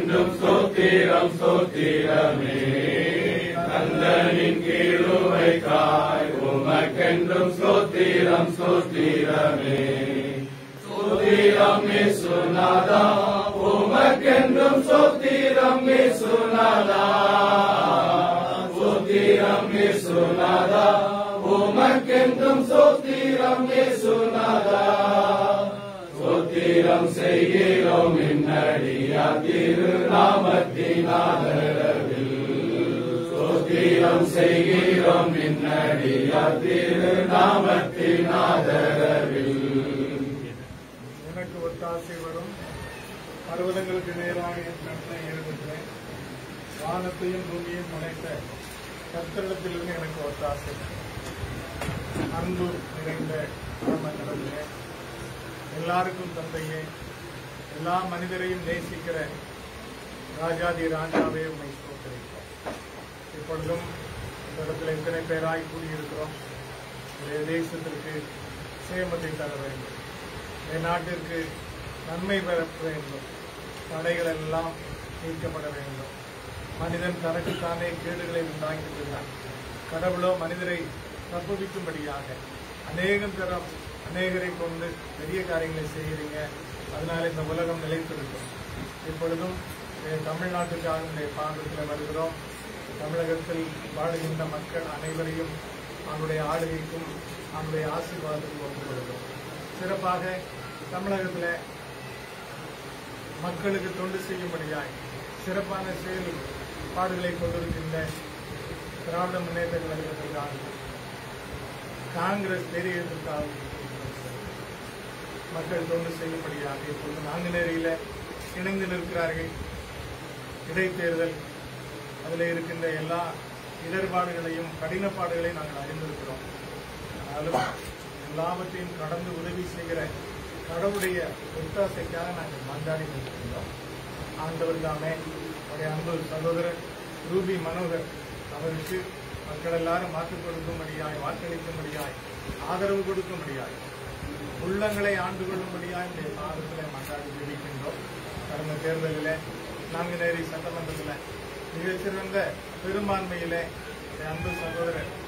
உமக்கென்றும் ஸ்தோத்திரம் ஸ்தோத்திரமே கந்தனின் கீழுவைக்காய் உமக்கென்றும் ஸ்தோத்திரம் ஸ்தோத்திரமே ஸ்தோத்திரம் இயேசுநாதா உமக்கென்றும் ஸ்தோத்திரம் இயேசுநாதா ஸ்தோத்திரம் இயேசுநாதா உமக்கென்றும் ஸ்தோத்திரம் இயேசுநாதா ஸ்தோத்திரம் செய்கிறோம் என்னடியா திருநாமத்தின் ஆதரவில் ஸ்தோத்திரம் செய்கிறோம் என்னடியா திருநாமத்தின் ஆதரவில் எனக்கு ஒத்தாசை வரும் பர்வதங்களுக்கு நேராக என் கண்ணை எழுதுகிறேன் வானத்தையும் பூமியையும் படைத்த கர்த்தரிடத்திலிருந்து எனக்கு ஒத்தாசை அன்பு நிறைந்த பரம கடவுளே எல்லாருக்கும் தந்தையே எல்லா மனிதரையும் நேசிக்கிற ராஜாதி ராஜாவே உண்மை ஸ்தோத்திரிக்கிறோம் இப்பொழுதும் இந்த இடத்துல இத்தனை பேராய் கூடியிருக்கிறோம் உடைய தேசத்திற்கு சேமத்தை தர வேண்டும் என் நாட்டிற்கு நன்மை பெற வேண்டும் தடைகள் எல்லாம் நீக்கப்பட வேண்டும் மனிதன் தனக்குத்தானே கேடுகளை உண்டாக்கிவிட்டான் கடவுளோ மனிதரை தப்புவிக்கும்படியாக அநேகம் தரம் அநேகரை கொண்டு பெரிய காரியங்களை செய்கிறீங்க அதனால இந்த உலகம் நிலைத்திருக்கும் இப்பொழுதும் என் தமிழ்நாட்டுக்காக இந்த பாடத்தில் வருகிறோம் தமிழகத்தில் வாழுகின்ற மக்கள் அனைவரையும் அவனுடைய ஆளுகைக்கும் அவனுடைய ஆசீர்வாதத்துக்கும் ஒப்புக் கொடுக்கிறோம் சிறப்பாக தமிழகத்தில் மக்களுக்கு தொண்டு செய்யும்படியாய் சிறப்பான செயல்பாடுகளை கொண்டிருக்கின்ற திராவிட முன்னேற்ற கழகத்திற்காக காங்கிரஸ் பெரியதற்காக மக்கள் தொண்டு செய்யும்படியாக இப்பொழுது நாங்குநேரியில இணைந்து நிற்கிறார்கள் இடைத்தேர்தல் அதில் இருக்கின்ற எல்லா இடர்பாடுகளையும் கடினப்பாடுகளையும் நாங்கள் அறிந்திருக்கிறோம் ஆனாலும் எல்லாவற்றையும் கடந்து உதவி செய்கிற கடவுளுடைய ஒத்தாசைக்காக நாங்கள் மன்றாடி நிற்கின்றோம் ஆண்டவர் தாமே அவருடைய அன்பு சகோதரர் ரூபி மனோகர் அவருக்கு மக்கள் எல்லாரும் வாக்கு கொடுக்கும்படியாய் வாக்களிக்கும்படியாய் ஆதரவு கொடுக்கும்படியாய் உள்ளங்களை ஆண்டு கொள்ளும்படியாய் இந்த பாதத்தில் மன்றாடி ஜெபிக்கின்றோம் கடந்த தேர்தலில் நாங்குநேரி சட்டமன்றத்தில் மிகச்சிறந்த பெரும்பான்மையிலே என் அன்பு சகோதரர்